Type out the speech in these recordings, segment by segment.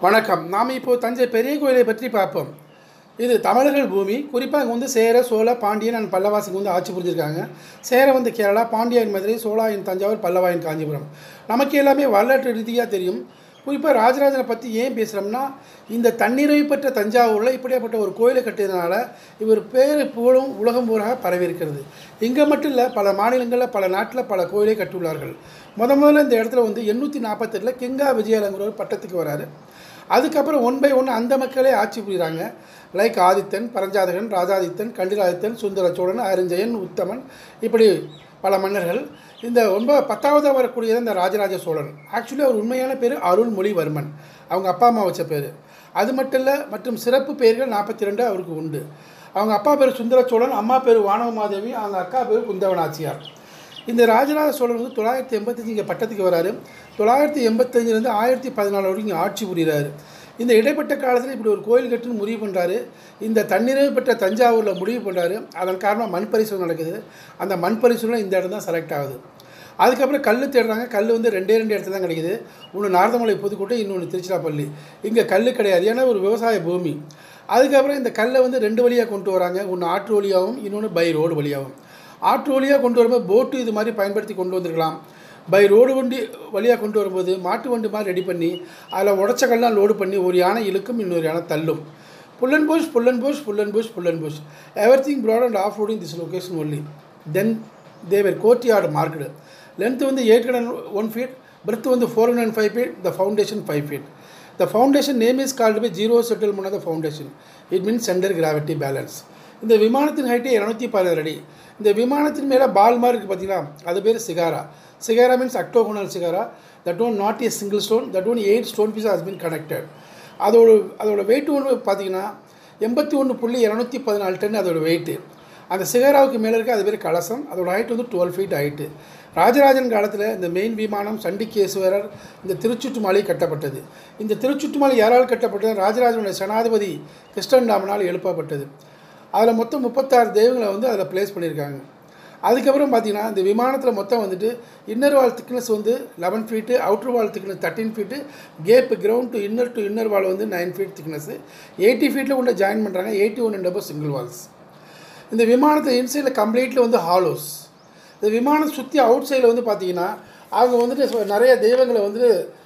வணக்கம் நாம் இப்போ தஞ்சை பெரிய கோயிலை பற்றி பார்ப்போம் இது தமிழர்கள் பூமி குறிப்பாக இங்கே வந்து சேர சோழ பாண்டியன் அண்ட் பல்லவாசுக்கு வந்து ஆட்சி புரிஞ்சிருக்காங்க சேர வந்து கேரளா பாண்டியன் மதுரை சோழாயின் தஞ்சாவூர் பல்லவாயின் காஞ்சிபுரம் நமக்கு எல்லாமே வரலாற்று ரீதியாக தெரியும் குறிப்பாக ராஜராஜனை பற்றி ஏன் பேசுகிறோம்னா இந்த தன்னிறைவு பெற்ற தஞ்சாவூரில் இப்படியாப்பட்ட ஒரு கோயிலை கட்டியதுனால இவர் பேர் புகழும் உலகம் பூராக பரவி இருக்கிறது இங்கே மட்டும் இல்லை பல மாநிலங்களில் பல நாட்டில் பல கோயிலை கட்டியுள்ளார்கள் முத முதல்ல இந்த இடத்துல வந்து எண்ணூற்றி நாற்பத்தெட்டில் கிங்கா விஜயலங்கிற ஒரு பட்டத்துக்கு வராரு அதுக்கப்புறம் ஒன் பை ஒன் அந்த மக்களே ஆட்சி புரிகிறாங்க லைக் ஆதித்தன் பரஞ்சாதகன் ராஜாதித்தன் கண்டிராதித்தன் சுந்தர சோழன் அரிஞ்சயன் உத்தமன் இப்படி பல மன்னர்கள் இந்த ஒன்பது பத்தாவதாக வரக்கூடியது இந்த ராஜராஜ சோழன் ஆக்சுவலி அவர் உண்மையான பேர் அருள்மொழிவர்மன் அவங்க அப்பா அம்மா வச்ச பேர் அது மட்டும் இல்லை மற்றும் சிறப்பு பெயர்கள் நாற்பத்தி ரெண்டு அவருக்கு உண்டு அவங்க அப்பா பேர் சுந்தர சோழன் அம்மா பேர் வானவமாதேவி அவங்க அக்கா பேர் குந்தவனாச்சியார் இந்த ராஜராஜ சோழன் வந்து தொள்ளாயிரத்தி எண்பத்தஞ்சு இங்கே பட்டத்துக்கு வராரு தொள்ளாயிரத்தி எண்பத்தஞ்சிலேருந்து ஆயிரத்தி பதினாலு வரைக்கும் இங்கே ஆட்சி புரிகிறாரு இந்த இடைப்பட்ட காலத்தில் இப்படி ஒரு கோயில் கட்டுன்னு முடிவு பண்ணுறாரு இந்த தன்னிறைவு பெற்ற தஞ்சாவூரில் முடிவு பண்ணுறாரு அதன் காரணமாக மண் பரிசோதனை நடக்குது அந்த மண் பரிசோதனை இந்த இடம் தான் செலக்ட் ஆகுது அதுக்கப்புறம் கல் தேடுறாங்க கல் வந்து ரெண்டே ரெண்டு இடத்துல தான் கிடைக்குது ஒன்று நார்தமலை புதுக்கோட்டை இன்னொன்று திருச்சிராப்பள்ளி இங்கே கல் கிடையாது ஏன்னா ஒரு விவசாய பூமி அதுக்கப்புறம் இந்த கல்லை வந்து ரெண்டு வழியாக கொண்டு வராங்க ஒன்று ஆற்று வழியாகவும் இன்னொன்று பை ரோடு வழியாகவும் ஆற்று வழியாக கொண்டு வரும்போது போட்டு இது மாதிரி பயன்படுத்தி கொண்டு வந்திருக்கலாம் பை ரோடு வண்டி வழியாக கொண்டு வரும்போது மாட்டு வண்டி மாதிரி ரெடி பண்ணி அதில் உடச்ச கல்லாம் லோடு பண்ணி ஒரு யானை இழுக்கும் இன்னொரு யானை தள்ளும் pull and push pull and push pull and push pull and push everything broad and off roading this location only then தேவர் கோர்ட்யார்டு மார்க்கெடு லென்த் வந்து eight hundred one feet breadth வந்து four hundred five feet the foundation five feet the foundation name is called by zero settlement of the foundation it means centre gravity balance இந்த விமானத்தின் height இரநூத்தி பதினாறு அடி இந்த விமானத்தின் மேலே பால் மாதிரி இருக்குது பார்த்தீங்களா அது பேர் Shikhara Shikhara means octagonal Shikhara that one not a single stone that one eight stone piece has been connected அதோட அதோட வெயிட் ஒன்று பார்த்தீங்கன்னா எண்பத்தி ஒன்று புள்ளி இரநூத்தி பதினாலு டன் அதோட வெயிட்டு அந்த சிகாராவுக்கு மேலே இருக்க அது பேர் கலசம் அதோட ஹைட் வந்து டுவெல் ஃபீட் ஹைட்டு ராஜராஜன் காலத்தில் இந்த மெயின் விமானம் சண்டிகேஸ்வரர் இந்த திருச்சுற்றுமலை கட்டப்பட்டது இந்த திருச்சுற்றுமலை யாரால் கட்டப்பட்டது ராஜராஜனுடைய சனாதிபதி கிருஷ்ணன்டாமனால் எழுப்பப்பட்டது அதில் மொத்தம் முப்பத்தாறு தெய்வங்களை வந்து அதில் ப்ளேஸ் பண்ணியிருக்காங்க அதுக்கப்புறம் பார்த்தீங்கன்னா இந்த விமானத்தில் மொத்தம் வந்துட்டு இன்னர் வால் திக்னஸ் வந்து eleven feet outer wall thickness thirteen feet gap ground to inner to inner wall வந்து நைன் ஃபீட் திக்னஸ் எயிட்டி ஃபீட்டில் கொண்டு ஜாயின் பண்ணுறாங்க eighty one double single walls இந்த விமானத்தை இன்சைடில் கம்ப்ளீட்டில் வந்து ஹாலோஸ் இந்த விமானம் சுற்றி அவுட் சைடில் வந்து பார்த்தீங்கன்னா அவங்க வந்துட்டு நிறைய தெய்வங்களை வந்துட்டு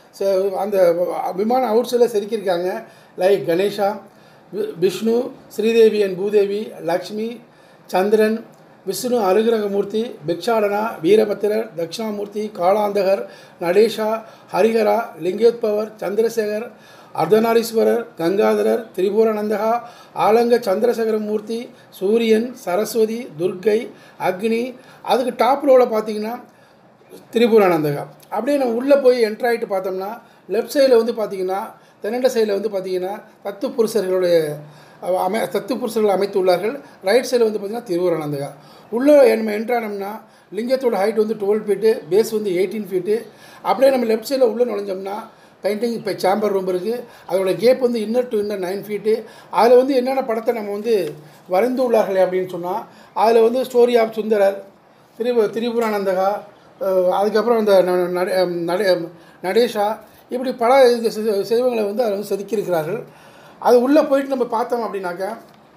அந்த விமானம் அவுட் சைடில் செதுக்கியிருக்காங்க லைக் கணேஷா விஷ்ணு ஸ்ரீதேவி அண்ட் பூதேவி லக்ஷ்மி சந்திரன் விஷ்ணு அனுகிரகமூர்த்தி பிக்ஷாடனா வீரபத்திரர் தட்சிணாமூர்த்தி காளாந்தகர் நடேஷா ஹரிஹரா லிங்கோத்பவர் சந்திரசேகர் அர்த்தநாரீஸ்வரர் கங்காதரர் திரிபுரானந்தகா ஆலங்க சந்திரசேகரமூர்த்தி சூரியன் சரஸ்வதி துர்க்கை அக்னி அதுக்கு டாப் ரோவில் பார்த்தீங்கன்னா திரிபுரானந்தகா அப்படியே நம்ம உள்ளே போய் என்ட்ராயிட்டு பார்த்தோம்னா லெஃப்ட் சைடில் வந்து பார்த்தீங்கன்னா தென்னண்ட சைடில் வந்து பார்த்தீங்கன்னா தத்து புருஷர்களுடைய அமை தத்து புருஷர்கள் அமைத்துள்ளார்கள் ரைட் சைடில் வந்து பார்த்திங்கன்னா திருவூரானந்தகா உள்ளே நம்ம என்ட்ரானோம்னா லிங்கத்தோட ஹைட் வந்து டுவெல் ஃபீட்டு பேஸ் வந்து எயிட்டீன் ஃபீட்டு அப்படியே நம்ம லெஃப்ட் சைடில் உள்ளே நுழைஞ்சோம்னா பெயிண்டிங் இப்போ சேம்பர் ரூம் இருக்குது அதோட கேப் வந்து inner to inner nine feet அதில் வந்து என்னென்ன படத்தை நம்ம வந்து வரைந்து உள்ளார்களே அப்படின்னு சொன்னால் அதில் வந்து ஸ்டோரி ஆஃப் சுந்தரர் திரிபு திரிபுரானந்தகா அதுக்கப்புறம் இந்த நட நடேஷா இப்படி பல செய்வங்களை வந்து அதில் வந்து செதுக்கியிருக்கிறார்கள் அது உள்ளே போயிட்டு நம்ம பார்த்தோம் அப்படின்னாக்கா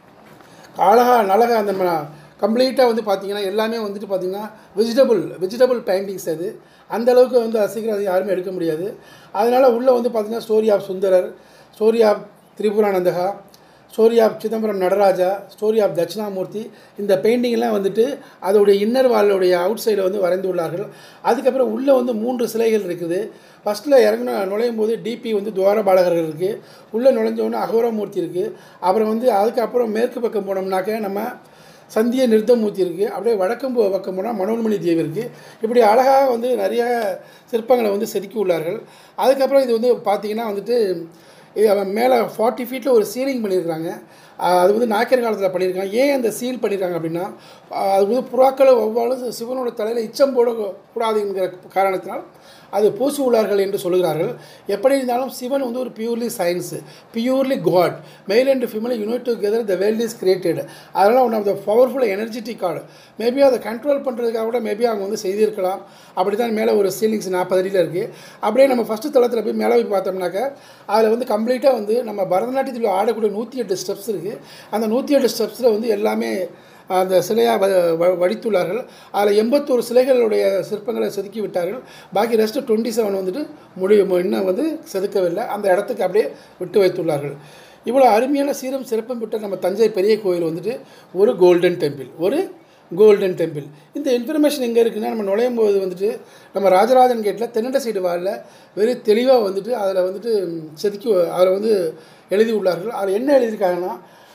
அழகா நலகா அந்த கம்ப்ளீட்டாக வந்து பார்த்திங்கன்னா எல்லாமே வந்துட்டு பார்த்திங்கன்னா வெஜிடபிள் வெஜிடபிள் பெயிண்டிங்ஸ் அது அந்தளவுக்கு வந்து சீக்கிரம் அது யாருமே எடுக்க முடியாது அதனால் உள்ளே வந்து பார்த்திங்கன்னா story of Sundarar story of Tripurantaka story of Chidambaram Nataraja story of Dakshinamurthy இந்த பெயிண்டிங்லாம் வந்துட்டு அதோடைய இன்னர் வாலுடைய அவுட் சைடில் வந்து வரைந்து உள்ளார்கள் அதுக்கப்புறம் உள்ளே வந்து மூன்று சிலைகள் இருக்குது ஃபஸ்ட்டில் இறங்கின நுழையும் போது டிபி வந்து துவாரபாலகர்கள் இருக்குது உள்ளே நுழைஞ்சோடனே அகோரமூர்த்தி இருக்குது அப்புறம் வந்து அதுக்கப்புறம் மேற்கு பக்கம் போனோம்னாக்க நம்ம சந்திய நிறுத்தமூர்த்தி இருக்குது அப்படியே வடக்கம் பக்கம் போனால் மனோன்மணி தேவி இருக்குது இப்படி அழகாக வந்து நிறைய சிற்பங்களை வந்து செதுக்கி உள்ளார்கள் அதுக்கப்புறம் இது வந்து பார்த்திங்கன்னா வந்துட்டு அவன் மேலே ஃபார்ட்டி ஃபீட்டில் ஒரு சீலிங் பண்ணியிருக்கிறாங்க ஆஹ் அது வந்து நாயக்கர் காலத்தில் பண்ணியிருக்காங்க ஏன் அந்த சீல் பண்ணியிருக்காங்க அப்படின்னா ஆஹ் அது வந்து புறாக்களை ஒவ்வாறு சிவனோட தலையில் இச்சம் போடக்கூடாதுங்கிற காரணத்தினால் அது பூசி உள்ளார்கள் என்று சொல்கிறார்கள் எப்படி இருந்தாலும் சிவன் வந்து ஒரு purely science purely god male and female unit together the world is created அதனால் one of the powerful energetic guard maybe அதை கண்ட்ரோல் பண்ணுறதுக்காக கூட மேபி அவங்க வந்து செய்திருக்கலாம் அப்படி தான் மேலே ஒரு சீலிங்ஸ் நாற்பது அடியில் இருக்குது அப்படியே நம்ம ஃபஸ்ட்டு தளத்தில் போய் மேலே போய் பார்த்தோம்னாக்க அதில் வந்து கம்ப்ளீட்டாக வந்து நம்ம பரதநாட்டியத்தில் ஆடக்கூடிய நூற்றி எட்டு ஸ்டெப்ஸ் இருக்குது அந்த நூற்றி எட்டு ஸ்டெப்ஸில் வந்து எல்லாமே அந்த சிலையாக வ வ- வடித்துள்ளார்கள் அதில் எண்பத்தோரு சிலைகளுடைய சிற்பங்களை செதுக்கி விட்டார்கள் பாக்கி ரெஸ்ட்டு டுவெண்ட்டி செவன் வந்துட்டு முடியும் இன்னும் வந்து செதுக்கவில்லை அந்த இடத்துக்கு அப்படியே விட்டு வைத்துள்ளார்கள் இவ்வளோ அருமையான சீரம் சிறப்பும் பெற்ற நம்ம தஞ்சை பெரிய கோயில் வந்துட்டு ஒரு கோல்டன் டெம்பிள் ஒரு கோல்டன் டெம்பிள் இந்த இன்ஃபர்மேஷன் எங்கே இருக்குன்னா நம்ம நுழையும் போது வந்துட்டு நம்ம ராஜராஜன் கேட்டில் தென்னண்ட சைடு வாலில் வெரி தெளிவாக வந்துட்டு அதில் வந்துட்டு செதுக்கி அதில் வந்து எழுதி உள்ளார்கள் அதில் என்ன எழுதியிருக்காங்கன்னா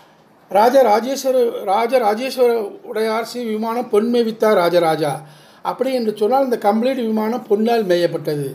ராஜா ராஜேஸ்வர ராஜ ராஜேஸ்வர உடையார் ஸ்ரீ விமானம் பொன் மேவித்தார் ராஜராஜா அப்படி என்று சொன்னால் இந்த கம்ப்ளீட் விமானம் பொன்னால் மேயப்பட்டது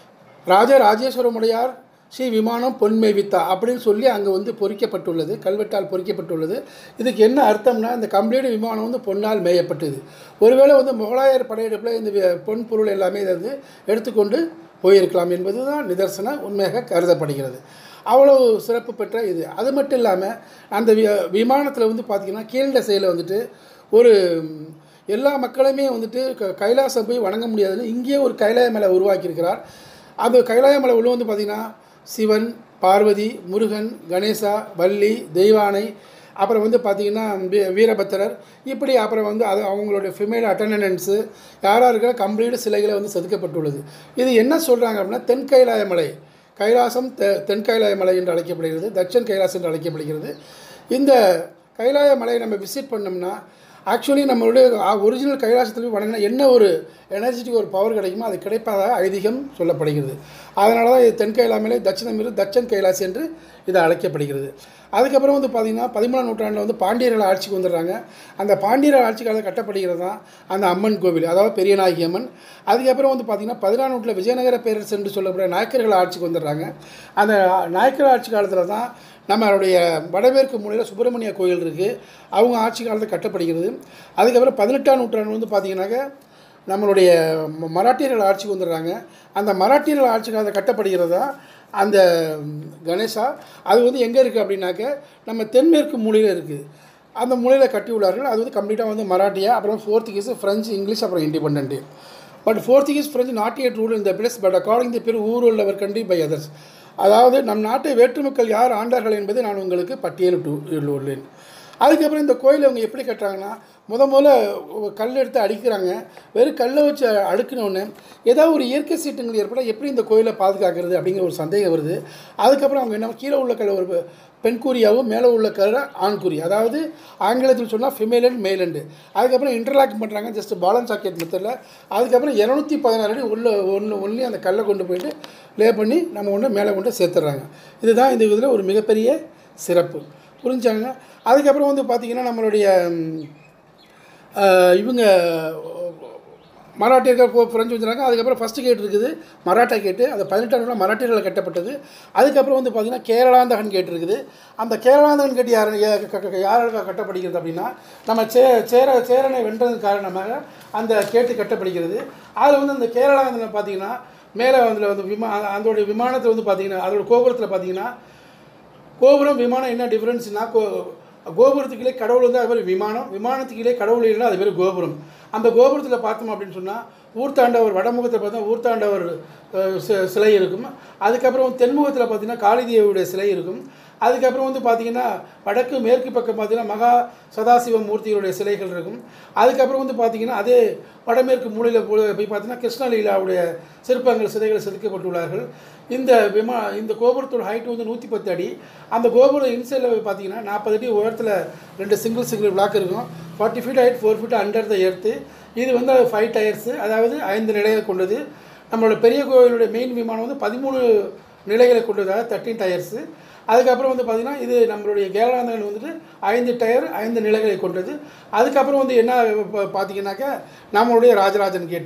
ராஜா ராஜேஸ்வரம் உடையார் ஸ்ரீ விமானம் பொன் மேவித்தா அப்படின்னு சொல்லி அங்கே வந்து பொறிக்கப்பட்டுள்ளது கல்வெட்டால் பொறிக்கப்பட்டுள்ளது இதுக்கு என்ன அர்த்தம்னா இந்த கம்ப்ளீட் விமானம் வந்து பொன்னால் மேயப்பட்டது ஒருவேளை வந்து முகலாயர் படையெடுப்பில் இந்த வி- பொன் பொருள் எல்லாமே இதை வந்து எடுத்துக்கொண்டு போயிருக்கலாம் என்பது தான் நிதர்சன உண்மையாக கருதப்படுகிறது அவ்வளவு சிறப்பு பெற்ற இது அது மட்டும் இல்லாமல் அந்த வி விமானத்தில் வந்து பார்த்திங்கன்னா கீழ் திசையில் வந்துட்டு ஒரு ம், எல்லா மக்களுமே வந்துட்டு க கைலாசம் போய் வணங்க முடியாதுன்னு இங்கேயே ஒரு கைலாய மலை உருவாக்கியிருக்கிறார் அந்த கைலாய மலை உள்ள வந்து பார்த்திங்கன்னா சிவன் பார்வதி முருகன் கணேசா வள்ளி தெய்வானை அப்புறம் வந்து பார்த்திங்கன்னா வீ வீரபத்திரர் இப்படி அப்புறம் வந்து அது அவங்களுடைய ஃபிமேல் அட்டண்டன்ஸு யாராக இருக்கிற கம்ப்ளீட் சிலைகளை வந்து செதுக்கப்பட்டுள்ளது இது என்ன சொல்கிறாங்க அப்படின்னா தென் கைலாய மலை கைலாசம் தெ தென் கைலாய மலை என்று அழைக்கப்படுகிறது தட்சன் கைலாஸ் என்று அழைக்கப்படுகிறது இந்த கைலாய மலையை நம்ம விசிட் பண்ணோம்னா ஆக்சுவலி நம்மளுடைய ஒரிஜினல் கைலாசத்தில் போய் வணங்கினா என்ன ஒரு எனர்ஜெட்டிக் ஒரு பவர் கிடைக்குமோ அது கிடைப்பதாக ஐதீகம் சொல்லப்படுகிறது அதனால தான் இது தென் கைலாமலை தட்சிணம் இரு தட்சன் கைலாஸ் என்று இது அழைக்கப்படுகிறது அதுக்கப்புறம் வந்து பார்த்திங்கன்னா பதிமூணாம் நூற்றாண்டில் வந்து பாண்டியர்கள் ஆட்சிக்கு வந்துடுறாங்க அந்த பாண்டியர்கள் ஆட்சி காலத்தில் கட்டப்படுகிறது தான் அந்த அம்மன் கோவில் அதாவது பெரியநாயகி அம்மன் அதுக்கப்புறம் வந்து பார்த்திங்கன்னா பதினாறு நூற்றில் விஜயநகர பேரரசு என்று சொல்லக்கூடிய நாயக்கர்கள் ஆட்சிக்கு வந்துடுறாங்க அந்த நாயக்கர் ஆட்சி காலத்தில் தான் நம்மளுடைய வடமேற்கு மூலையில் சுப்பிரமணிய கோயில் இருக்குது அவங்க ஆட்சி காலத்தில் கட்டப்படுகிறது அதுக்கப்புறம் பதினெட்டாம் நூற்றாண்டு வந்து பார்த்திங்கனாக்க நம்மளுடைய ம- மராட்டியர்கள் ஆட்சிக்கு வந்துடுறாங்க அந்த மராட்டியர்கள் ஆட்சி காலத்தில் கட்டப்படுகிறது தான் அந்த ம், கணேசா அது வந்து எங்கே இருக்குது அப்படின்னாக்க நம்ம தென்மேற்கு மூலையில் இருக்குது அந்த மூலையில் கட்டி உள்ளார்கள் அது வந்து கம்ப்ளீட்டாக வந்து மராட்டியா அப்புறம் போர்த்துகீஸ் ஃப்ரெஞ்சு இங்கிலீஷ் அப்புறம் independent but Portuguese French not yet rule இந்த பிளேஸ் பட் அக்கார்டிங் தி பேர் ஊர் உள்ளவர் கண்ட்ரி பை அதர்ஸ் அதாவது நம் நாட்டை வேற்று மக்கள் யார் ஆண்டார்கள் என்பதை நான் உங்களுக்கு பட்டியலிட்டு உள்ளேன் அதுக்கப்புறம் இந்த கோயிலை அவங்க எப்படி கட்டுறாங்கன்னா முத முதல்ல ஒரு கல் எடுத்து அடிக்கிறாங்க வெறும் கல்லை வச்சு அடுக்கினோடனே ஏதாவது ஒரு இயற்கை சீட்டுங்கள் ஏற்பட எப்படி இந்த கோயிலை பாதுகாக்கிறது அப்படிங்கிற ஒரு சந்தேகம் வருது அதுக்கப்புறம் அவங்க என்ன கீழே உள்ள கல் ஒரு பெண் குறியாகவும் மேலே உள்ள கரை ஆண் குறி அதாவது ஆங்கிலத்தில் சொன்னால் ஃபிமேல் அண்ட் மேல் அண்டு அதுக்கப்புறம் இன்டர்லாக் பண்ணுறாங்க ஜஸ்ட் பாலன் சாக்கெட் மெத்தடில் அதுக்கப்புறம் இரநூத்தி பதினாறு அடி உள்ள ஒன்று ஒன்லி அந்த கல்லை கொண்டு போயிட்டு லே பண்ணி நம்ம ஒன்று மேலே கொண்டு சேர்த்துட்றாங்க இதுதான் இந்த இதில் ஒரு மிகப்பெரிய சிறப்பு புரிஞ்சாங்க அதுக்கப்புறம் வந்து பார்த்திங்கன்னா நம்மளுடைய ம், ஆஹ், இவங்க மராட்டியர்கள் போ ஃப்ரெஞ்சு வந்துறாங்க அதுக்கப்புறம் ஃபஸ்ட்டு கேட் இருக்குது மராட்டா கேட்டு அது பதினெட்டாம் நூற்றாண்டு மராட்டியர்கள் கட்டப்பட்டது அதுக்கப்புறம் வந்து பார்த்திங்கன்னா கேரளாந்தகன் கேட் இருக்குது அந்த கேரளாந்தகன் கேட் யார் யாரால் கட்டப்படுகிறது அப்படின்னா நம்ம சே சேர சேரனை வென்றதன் காரணமாக அந்த கேட்டு கட்டப்படுகிறது அதில் வந்து அந்த கேரளாந்தகன் பார்த்திங்கன்னா மேலே அதில் வந்து விமா அதோடைய விமானத்தில் வந்து பார்த்திங்கன்னா அதோட கோபுரத்தில் பார்த்திங்கன்னா கோபுரம் விமானம் என்ன டிஃப்ரென்ஸ்னா கோ கோபுரத்துக்குள்ளே கடவுள் வந்து அது மாதிரி விமானம் விமானத்துக்குள்ளே கடவுள் இல்லைன்னா அது பேர் கோபுரம் அந்த கோபுரத்தில் பார்த்தோம் அப்படின்னு சொன்னால் ஊர்த்தாண்டவர் வடமுகத்தில் பார்த்தா ஊர்த்தாண்டவர் அஹ், சி- சிலை இருக்கும் அதுக்கப்புறம் தென்முகத்தில் பார்த்தீங்கன்னா காளிதேவியுடைய சிலை இருக்கும் அதுக்கப்புறம் வந்து பார்த்தீங்கன்னா வடக்கு மேற்கு பக்கம் பார்த்தீங்கன்னா மகா சதாசிவ மூர்த்திகளுடைய சிலைகள் இருக்கும் அதுக்கப்புறம் வந்து பார்த்தீங்கன்னா அதே வடமேற்கு மூலையில் போய் பார்த்தீங்கன்னா கிருஷ்ணலீலாவுடைய சிற்பங்கள் சிலைகள் செதுக்கப்பட்டுள்ளார்கள் இந்த விமா இந்த கோபுரத்தோட ஹைட் வந்து நூற்றி பத்து அடி அந்த கோபுரம் இன்சைடில் போய் பார்த்தீங்கன்னா நாற்பது அடி உயரத்தில் ரெண்டு சிங்கிள் சிங்கிள் பிளாக் இருக்கும் forty feet height four feet under the earth இது வந்து ஃபைவ் டயர்ஸு அதாவது ஐந்து நிலையை கொண்டது நம்மளோட பெரிய கோவிலுடைய மெயின் விமானம் வந்து பதிமூணு நிலைகளை கொண்டதாக தேர்ட்டின் டயர்ஸு அதுக்கப்புறம் வந்து பார்த்திங்கன்னா இது நம்மளுடைய கேரளாந்தகன் வந்துட்டு ஐந்து டயர் ஐந்து நிலைகளை கொண்டது அதுக்கப்புறம் வந்து என்ன பா- பார்த்தீங்கன்னாக்கா நம்மளுடைய ராஜராஜன் கேட்டு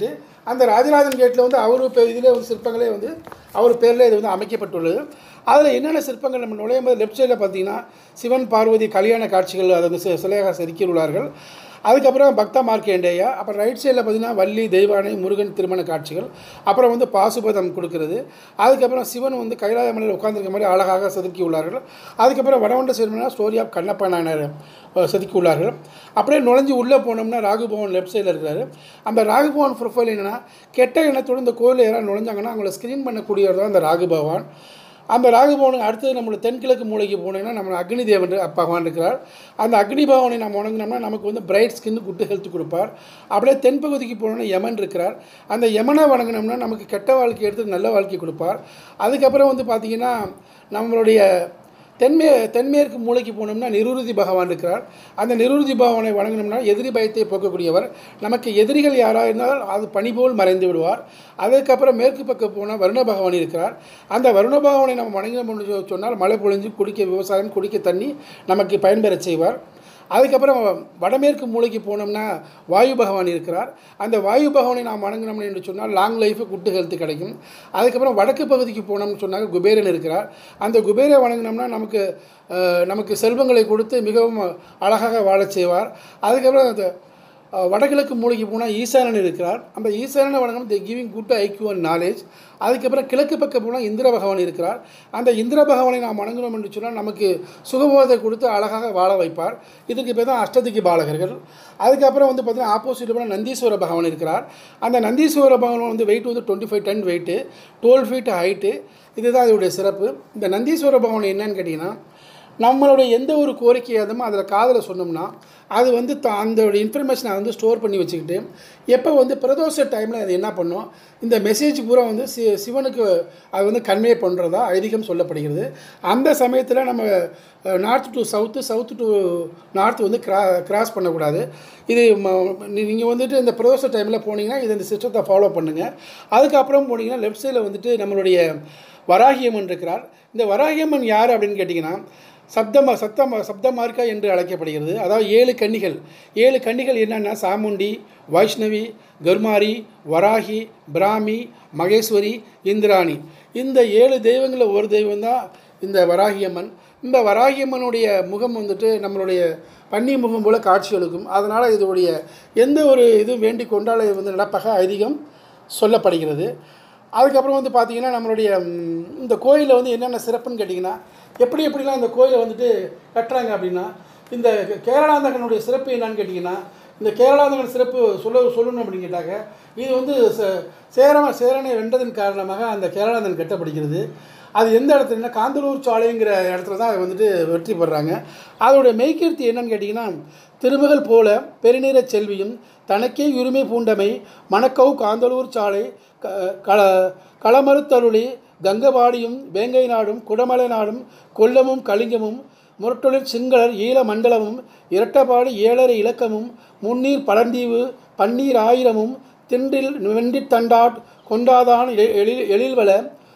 அந்த ராஜராஜன் கேட்டில் வந்து அவர் பே இதிலே வந்து சிற்பங்களே வந்து அவர் பேரில் இது வந்து அமைக்கப்பட்டுள்ளது அதில் என்னென்ன சிற்பங்கள் நம்ம நுழையும் போது லெஃப்ட் சைடில் பார்த்தீங்கன்னா சிவன் பார்வதி கல்யாண காட்சிகள் அதை வந்து சி- சிலையாக செதுக்கியுள்ளார்கள் அதுக்கப்புறம் பக்த மார்க்கேண்டேயா அப்புறம் ரைட் சைடில் பார்த்தீங்கன்னா வள்ளி தெய்வானை முருகன் திருமண காட்சிகள் அப்புறம் வந்து பாசுபதம் கொடுக்கிறது அதுக்கப்புறம் சிவன் வந்து கைலாய மலையில் உட்கார்ந்திருக்க மாதிரி அழகாக செதுக்கி உள்ளார்கள் அதுக்கப்புறம் வடவண்ட சிறுமனா story of Kannappa Nayanar ah, செதுக்கி உள்ளார்கள் அப்படியே நுழைஞ்சு உள்ளே போனோம்னா ராகுபவன் லெஃப்ட் சைடில் இருக்கிறாரு அந்த ராகுபவன் ப்ரொஃபைல் என்னென்னா கெட்ட எண்ணத்தோடு இந்த கோயிலில் யாராவது நுழைஞ்சாங்கன்னா அவங்கள ஸ்க்ரீன் பண்ணக்கூடியவர் தான் அந்த ராகுபவான் அந்த ராகுபவனுக்கு அடுத்தது நம்மளோட தென்கிழக்கு மூலைக்கு போனீங்கன்னா நம்ம அக்னி தேவன் பகவான் இருக்கிறார் அந்த அக்னி பகவானை நம்ம வணங்கினோம்னா நமக்கு வந்து பிரைட் ஸ்கின் குட்டு ஹெல்த் கொடுப்பார் அப்படியே தென்பகுதிக்கு போனோம்னா யமன் இருக்கிறார் அந்த யமனை வணங்கினோம்னா நமக்கு கெட்ட வாழ்க்கை எடுத்து நல்ல வாழ்க்கை கொடுப்பார் அதுக்கப்புறம் வந்து பார்த்திங்கன்னா நம்மளுடைய தென்மே தென்மேற்கு மூலைக்கு போனோம்னா நிருருதி பகவான் இருக்கிறார் அந்த நிருருதி பகவானை வணங்கினோம்னா எதிரி பயத்தை போக்கக்கூடியவர் நமக்கு எதிரிகள் யாராக இருந்தால் அது பனி போல் மறைந்து விடுவார் அதுக்கப்புறம் மேற்கு பக்கம் போனால் வருண பகவான் இருக்கிறார் அந்த வருண பகவானை நம்ம வணங்கினோம்னு சொ- சொன்னால் மழை பொழிஞ்சு குடிக்க விவசாயம் குடிக்க தண்ணி நமக்கு பயன்பெறச் செய்வார் அதுக்கப்புறம் வடமேற்கு மூலைக்கு போனோம்னா வாயு பகவான் இருக்கிறார் அந்த வாயு பகவானை நாம் வணங்கினோம்னு என்று சொன்னால் லாங் லைஃபு குட்டு ஹெல்த் கிடைக்கும் அதுக்கப்புறம் வடக்கு பகுதிக்கு போனோம்னு சொன்னாங்க குபேரன் இருக்கிறார் அந்த குபேரை வணங்கினோம்னா நமக்கு அஹ், நமக்கு செல்வங்களை கொடுத்து மிகவும் அழகாக வாழச் செய்வார் அதுக்கப்புறம் அந்த அஹ், வடகிழக்கு மூலைக்கு போனால் ஈசானன் இருக்கிறார் அந்த ஈசானனை வணங்கம் the giving good IQ and knowledge அதுக்கப்புறம் கிழக்கு பக்கம் போனால் இந்திர பகவான் இருக்கிறார் அந்த இந்திர பகவானை நாம் வணங்கணும் என்று சொன்னால் நமக்கு சுகபோதை கொடுத்து அழகாக வாழ வைப்பார் இதுக்கு பேர் தான் அஷ்டதிக்கு பாலகர்கள் அதுக்கப்புறம் வந்து பார்த்தீங்கன்னா ஆப்போசிட் போனால் நந்தீஸ்வர பகவான் இருக்கிறார் அந்த நந்தீஸ்வர பகவான் வந்து வெயிட் வந்து twenty five ton weight twelve feet height இதுதான் இதோடைய சிறப்பு இந்த நந்தீஸ்வர பகவான் என்னன்னு கேட்டிங்கன்னா நம்மளுடைய எந்த ஒரு கோரிக்கையாக இருந்தமோ அதில் காதில் சொன்னோம்னா அது வந்து த அந்த இன்ஃபர்மேஷனை வந்து ஸ்டோர் பண்ணி வச்சுக்கிட்டு எப்போ வந்து பிரதோஷ டைமில் அது என்ன பண்ணும் இந்த மெசேஜ் பூரா வந்து சி சிவனுக்கு அது வந்து கன்வே பண்ணுறதா ஐதீகம் சொல்லப்படுகிறது அந்த சமயத்தில் நம்ம north to south south to north வந்து கிரா கிராஸ் பண்ணக்கூடாது இது நீங்கள் வந்துட்டு இந்த பிரதோஷ டைமில் போனீங்கன்னா இது இந்த சிஸ்டத்தை ஃபாலோ பண்ணுங்கள் அதுக்கப்புறம் போனீங்கன்னா லெஃப்ட் சைடில் வந்துட்டு நம்மளுடைய வராகியம்மன் இருக்கிறார் இந்த வராகியம்மன் யார் அப்படின்னு கேட்டிங்கன்னா சப்தம சப்தம சப்தமார்க்கா என்று அழைக்கப்படுகிறது அதாவது ஏழு கன்னிகள் ஏழு கன்னிகள் என்னென்னா சாமுண்டி வைஷ்ணவி கர்மாரி வராகி பிராமி மகேஸ்வரி இந்திராணி இந்த ஏழு தெய்வங்களில் ஒரு தெய்வம் தான் இந்த வராகியம்மன் இந்த வராகியம்மனுடைய முகம் வந்துட்டு நம்மளுடைய பன்னி முகம் போல காட்சி அளிக்கும் அதனால் இதோடைய எந்த ஒரு இதுவும் வேண்டிக் கொண்டால் இது வந்து நடப்பக ஐதீகம் சொல்லப்படுகிறது அதுக்கப்புறம் வந்து பார்த்திங்கன்னா நம்மளுடைய ம், இந்த கோயிலில் வந்து என்னென்ன சிறப்புன்னு கேட்டிங்கன்னா எப்படி எப்படிலாம் இந்த கோயிலை வந்துட்டு கட்டுறாங்க அப்படின்னா இந்த கேரளாந்தகனுடைய சிறப்பு என்னன்னு கேட்டிங்கன்னா இந்த கேரளாந்தகன் சிறப்பு சொல்ல சொல்லணும் அப்படின்னு கேட்டாக்க இது வந்து ச- சேரம சேரனை வென்றதன் காரணமாக அந்த கேரளாந்தன் கட்டப்படுகிறது அது எந்த இடத்துலன்னா காந்தலூர் சாலைங்கிற இடத்துல தான் அது வந்துட்டு வெற்றி பெறாங்க அதோடைய மெய்கீர்த்தி என்னன்னு கேட்டிங்கன்னா திருமகள் போல பெருநீரச் செல்வியும் தனக்கே உரிமை பூண்டமை மணக்கவு காந்தலூர் சாலை க கள களமறுத்தருளி கங்கபாடியும் வேங்கை நாடும் குடமலை நாடும் கொல்லமும் கலிங்கமும் முரட்டொழிற் சிங்களர் ஈழ மண்டலமும் இரட்டபாடு ஏழரை இலக்கமும் முன்னீர் பழந்தீவு பன்னீர் ஆயிரமும் திண்டில் வெண்டித் தண்டாட் கொண்டாதான் எ- எழில் எழில்வள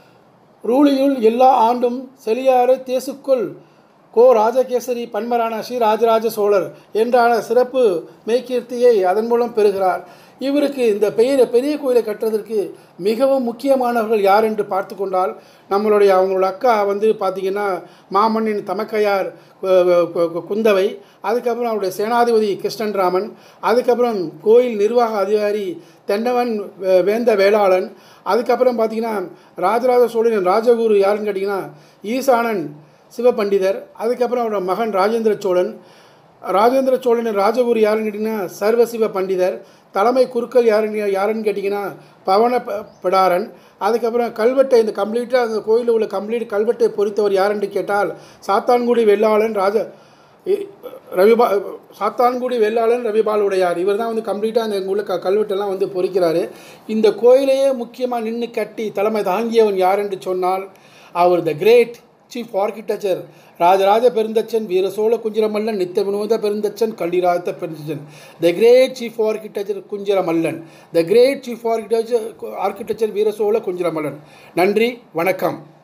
ரூலியுள் எல்லா ஆண்டும் செலியாறு தேசுக்குள் கோ ராஜகேசரி பன்மரான ஸ்ரீ ராஜராஜ சோழர் என்றான சிறப்பு மெய்கீர்த்தியை அதன் மூலம் பெறுகிறார் இவருக்கு இந்த பெரிய பெரிய கோயிலை கட்டுறதற்கு மிகவும் முக்கியமானவர்கள் யார் என்று பார்த்து கொண்டால் நம்மளுடைய அவங்களோட அக்கா வந்து பார்த்திங்கன்னா மாமன்னின் தமக்கையார் கு- கு- கு- குந்தவை அதுக்கப்புறம் அவருடைய சேனாதிபதி கிருஷ்ணன் ராமன் அதுக்கப்புறம் கோயில் நிர்வாக அதிகாரி தென்னவன் வே- வேந்த வேளாளன் அதுக்கப்புறம் பார்த்தீங்கன்னா ராஜராஜ சோழனின் ராஜகுரு யாருன்னு கேட்டிங்கன்னா ஈசானன் சிவபண்டிதர் அதுக்கப்புறம் அவரோட மகன் ராஜேந்திர சோழன் ராஜேந்திர சோழனின் ராஜகுரு யாருன்னு கேட்டிங்கன்னா சர்வசிவ பண்டிதர் தலைமை குருக்கள் யாருன்னு யாருன்னு கேட்டிங்கன்னா பவன ப- பிடாரன் அதுக்கப்புறம் கல்வெட்டை இந்த கம்ப்ளீட்டாக அந்த கோயிலில் உள்ள கம்ப்ளீட் கல்வெட்டை பொறித்தவர் யாருன்னு கேட்டால் சாத்தான்குடி வெள்ளாளன் ராஜ இ- ரவிபா சாத்தான்குடி வெள்ளாளன் ரவிபால் உடையார் இவர் தான் வந்து கம்ப்ளீட்டாக அந்த உள்ள க கல்வெட்டெல்லாம் வந்து பொறிக்கிறாரு இந்த கோயிலையே முக்கியமாக நின்று கட்டி தலைமை தாங்கியவன் யார் என்று சொன்னால் அவர் the great chief architecture Rajaraja Perunthachan Veera Chola Kunjiramallan Nitha Vinoda Perunthachan Kalliraja Perunthachan the great chief architecture Kunjiramallan the great chief architecture architecture Veera Chola குஞ்சிரமல்லன் நன்றி வணக்கம்